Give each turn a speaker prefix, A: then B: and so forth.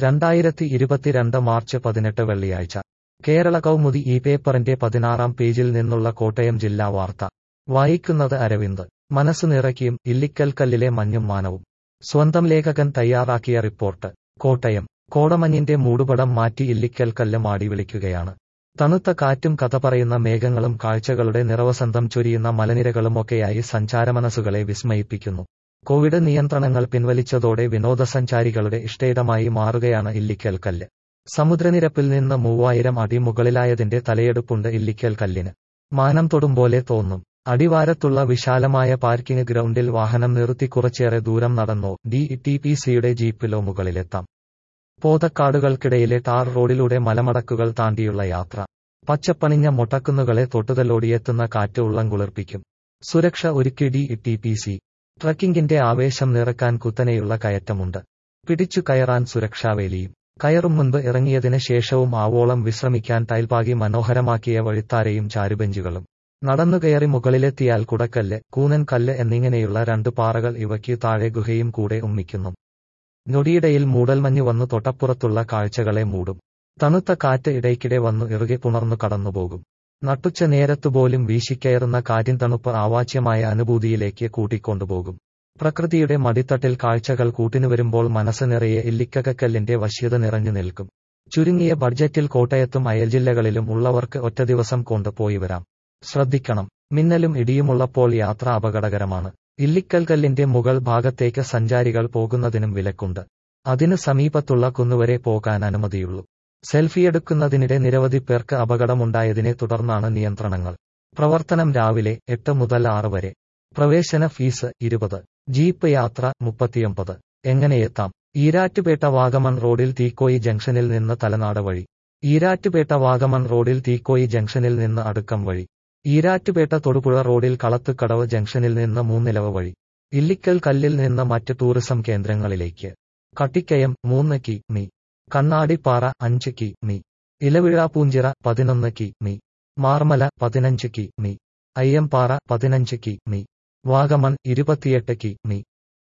A: രണ്ടായിരത്തി ഇരുപത്തിരണ്ട് മാർച്ച് പതിനെട്ട് വെള്ളിയാഴ്ച കേരള കൗമുദി ഈ പേപ്പറിന്റെ പതിനാറാം പേജിൽ നിന്നുള്ള കോട്ടയം ജില്ലാ വാർത്ത വായിക്കുന്നത് അരവിന്ദ് മനസ്സ് നിറയ്ക്കും ഇല്ലിക്കൽക്കല്ലിലെ മഞ്ഞും മാനവും സ്വന്തം ലേഖകൻ തയ്യാറാക്കിയ റിപ്പോർട്ട് കോട്ടയം കോടമഞ്ഞിന്റെ മൂടുപടം മാറ്റി ഇല്ലിക്കൽക്കല്ല് മാടി വിളിക്കുകയാണ് തണുത്ത കാറ്റും കഥ പറയുന്ന മേഘങ്ങളും കാഴ്ചകളുടെ നിറവസന്തം ചൊരിയുന്ന മലനിരകളുമൊക്കെയായി സഞ്ചാരമനസ്സുകളെ വിസ്മയിപ്പിക്കുന്നു കോവിഡ് നിയന്ത്രണങ്ങൾ പിൻവലിച്ചതോടെ വിനോദസഞ്ചാരികളുടെ ഇഷ്ടയിടമായി മാറുകയാണ് ഇല്ലിക്കൽ കല്ല് സമുദ്രനിരപ്പിൽ നിന്ന് മൂവായിരം അടി മുകളിലായതിന്റെ തലയെടുപ്പുണ്ട് ഇല്ലിക്കൽ കല്ലിന് മാനം തൊടുമ്പോലെ തോന്നും അടിവാരത്തുള്ള വിശാലമായ പാർക്കിംഗ് ഗ്രൗണ്ടിൽ വാഹനം നിർത്തി കുറച്ചേറെ ദൂരം നടന്നോ ഡി ടി പി സിയുടെ ജീപ്പിലോ മുകളിലെത്താം പോതക്കാടുകൾക്കിടയിലെ ടാർ റോഡിലൂടെ മലമടക്കുകൾ താണ്ടിയുള്ള യാത്ര പച്ചപ്പണിഞ്ഞ മൊട്ടക്കുന്നുകളെ തൊട്ടുതലോടിയെത്തുന്ന കാറ്റ് ഉള്ളം കുളിർപ്പിക്കും സുരക്ഷ ഒരുക്കി ഡി ടി പി സി ട്രക്കിംഗിന്റെ ആവേശം നിറക്കാൻ കുത്തനെയുള്ള കയറ്റമുണ്ട് പിടിച്ചു കയറാൻ സുരക്ഷാവേലിയും കയറും മുൻപ് ഇറങ്ങിയതിന് ശേഷവും ആവോളം വിശ്രമിക്കാൻ ടൈൽപാകി മനോഹരമാക്കിയ വഴിത്താരയും ചാരുബെഞ്ചുകളും നടന്നുകയറി മുകളിലെത്തിയാൽ കുടക്കല്ല് കൂനൻ കല്ല് എന്നിങ്ങനെയുള്ള രണ്ട് പാറകൾ ഇവയ്ക്ക് താഴെ ഗുഹയും കൂടെ ഉമ്മിക്കുന്നു ഞൊടിയിടയിൽ മൂടൽമഞ്ഞ് വന്നു തൊട്ടപ്പുറത്തുള്ള കാഴ്ചകളെ മൂടും തണുത്ത കാറ്റ് ഇടയ്ക്കിടെ വന്നു ഇറുകെ പുണർന്നു കടന്നുപോകും നട്ടുച്ച നേരത്തുപോലും വീശിക്കയറുന്ന കാറ്റിൻ തണുപ്പ് ആവാച്യമായ അനുഭൂതിയിലേക്ക് കൂട്ടിക്കൊണ്ടുപോകും പ്രകൃതിയുടെ മടിത്തട്ടിൽ കാഴ്ചകൾ കൂട്ടിനുവരുമ്പോൾ മനസ്സ് നിറയെ ഇല്ലിക്കക്കല്ലിന്റെ വശ്യത നിറഞ്ഞു നിൽക്കും ചുരുങ്ങിയ ബഡ്ജറ്റിൽ കോട്ടയത്തും അയൽജില്ലകളിലും ഉള്ളവർക്ക് ഒറ്റ ദിവസം കൊണ്ട് പോയി വരാം ശ്രദ്ധിക്കണം മിന്നലും ഇടിയുമുള്ളപ്പോൾ യാത്ര അപകടകരമാണ് ഇല്ലിക്കൽക്കല്ലിന്റെ മുകൾ ഭാഗത്തേക്ക് സഞ്ചാരികൾ പോകുന്നതിനും വിലക്കുണ്ട് അതിന് സമീപത്തുള്ള കുന്നുവരെ പോകാൻ അനുമതിയുള്ളൂ സെൽഫിയെടുക്കുന്നതിനിടെ നിരവധി പേർക്ക് അപകടമുണ്ടായതിനെ തുടർന്നാണ് നിയന്ത്രണങ്ങൾ പ്രവർത്തനം രാവിലെ എട്ട് മുതൽ ആറ് വരെ പ്രവേശന ഫീസ് ഇരുപത് ജീപ്പ് യാത്ര മുപ്പത്തിയൊമ്പത് എങ്ങനെയെത്താം ഈരാറ്റുപേട്ട വാഗമൺ റോഡിൽ തീക്കോയി ജംഗ്ഷനിൽ നിന്ന് തലനാട് വഴി ഈരാറ്റുപേട്ട വാഗമൺ റോഡിൽ തീക്കോയി ജംഗ്ഷനിൽ നിന്ന് അടുക്കം വഴി ഈരാറ്റുപേട്ട തൊടുപുഴ റോഡിൽ കളത്തുക്കടവ് ജംഗ്ഷനിൽ നിന്ന് മൂന്നിലവ് വഴി ഇല്ലിക്കൽ കല്ലിൽ നിന്ന് മറ്റ് ടൂറിസം കേന്ദ്രങ്ങളിലേക്ക് കട്ടിക്കയം മൂന്ന് കി മീ കണ്ണാടിപ്പാറ അഞ്ച് കി മീ ഇലവിഴ പൂഞ്ചിറ പതിനൊന്ന് കി മീ മാർമല പതിനഞ്ച് കി മീ അയ്യംപാറ പതിനഞ്ച് കി മീ വാഗമൺ ഇരുപത്തിയെട്ട് കി മീ